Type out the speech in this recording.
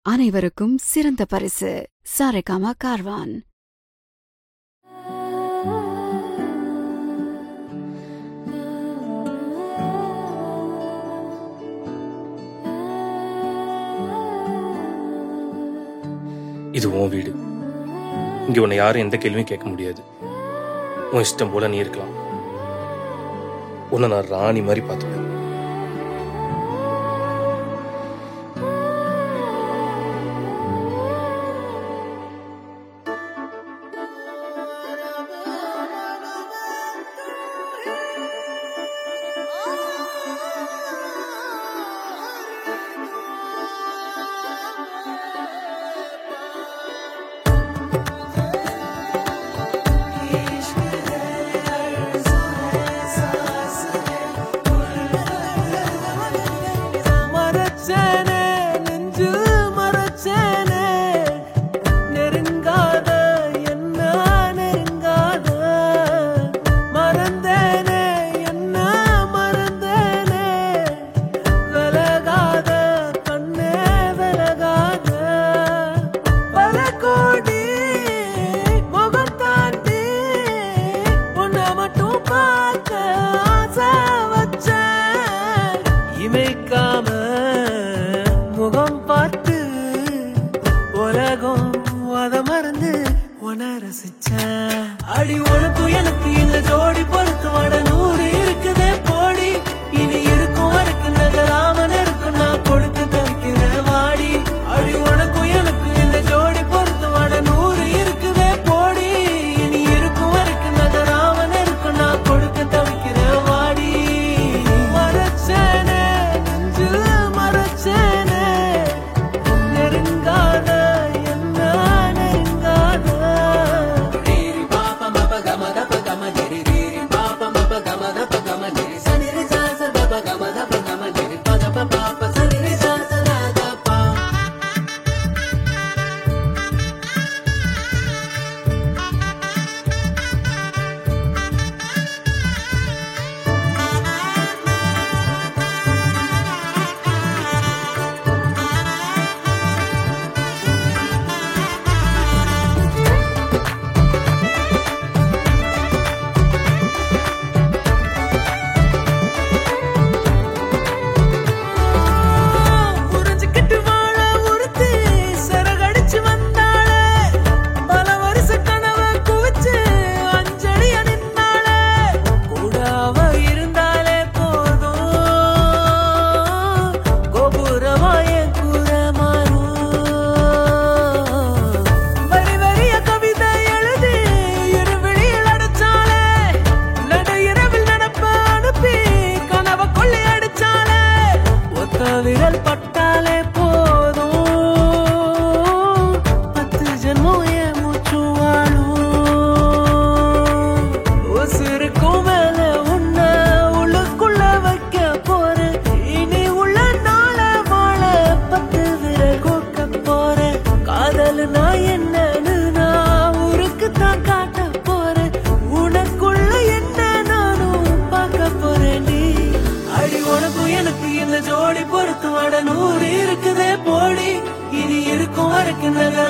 அனைவருக்கும் சிறந்த பரிசு சாரேகாமா கார்வான் இது உன் வீடு இங்க உன்னை யாரும் எந்த கேள்வியும் கேட்க முடியாது உன் இஷ்டம் போல நீ இருக்கலாம் உன்னை நான் ராணி மாதிரி பார்த்துப்பேன் மறைச்சேனே நெஞ்சு மறைச்சேனே நெருங்காத என்ன நெருங்காத மறந்தேனே என்ன மறந்தேனே விலகாத கண்ணே விலகாத பல கோடி முகம் தாண்டி உன்னை மட்டும் பார்க்க ஆசை வச்சேன் இமைக்காம முகம் பார்த்து உலகம் அத மறந்து உன ரசிச்சேன் அடி உனக்கு எனக்கு இந்த ஜோடி பொறுத்து வட நூறு இருக்குதே போடி இனி இருக்கும் வரைக்கும் நகராமன் இருக்கும் நான் கொடுத்து தவிக்கிறேன் வாடி அடி உனக்கும் எனக்கு இந்த ஜோடி பொறுத்து வட நூறு இருக்குதே போடி இனி இருக்கும் வரைக்கும் நகராமன் இருக்கும் நான் கொடுக்க தவிக்கிறேன் வாடி மறைச்சேனே நெஞ்சில் மறைச்சேனே நெருங்காத என்ன நெருங்காத புரிஞ்சுக்கிட்டு வாழ ஒருத்தி சிறகடிச்சு வந்தாளே பல வருஷ கனவை குவிச்சு அஞ்சடிய நின்னாளே கூட அவ இருந்தாலே போதும் கோபுரமாய கூற மாறும் வரி வரிய கவிதை எழுதி இருவிழியில் அடைச்சாலே நட இரவில் நடப்ப அனுப்பி கனவை கொள்ளை அடிச்சாலே ஒத்த விரல் பட்டாலே போதும் பத்து ஜென்மம் என் மூச்சு வாழும் உசுருக்கும் மேல உன்னை உள்ளுக்குள்ள வைக்க போறேன் இனி உள்ள நாள வாழ பத்து விரல் கோக்க போறேன் காதல் நான் என்னன்னு நான் ஊருக்கு தான் காட்ட போறேன் உனக்குள்ள என்ன நானும் பார்க்க போறேன் நீ அடி உனக்கும் எனக்கு இந்த ஜோடி பொறுத்து வட நூறு இருக்குதே போடி இனி இருக்கும் வரைக்கும் நகர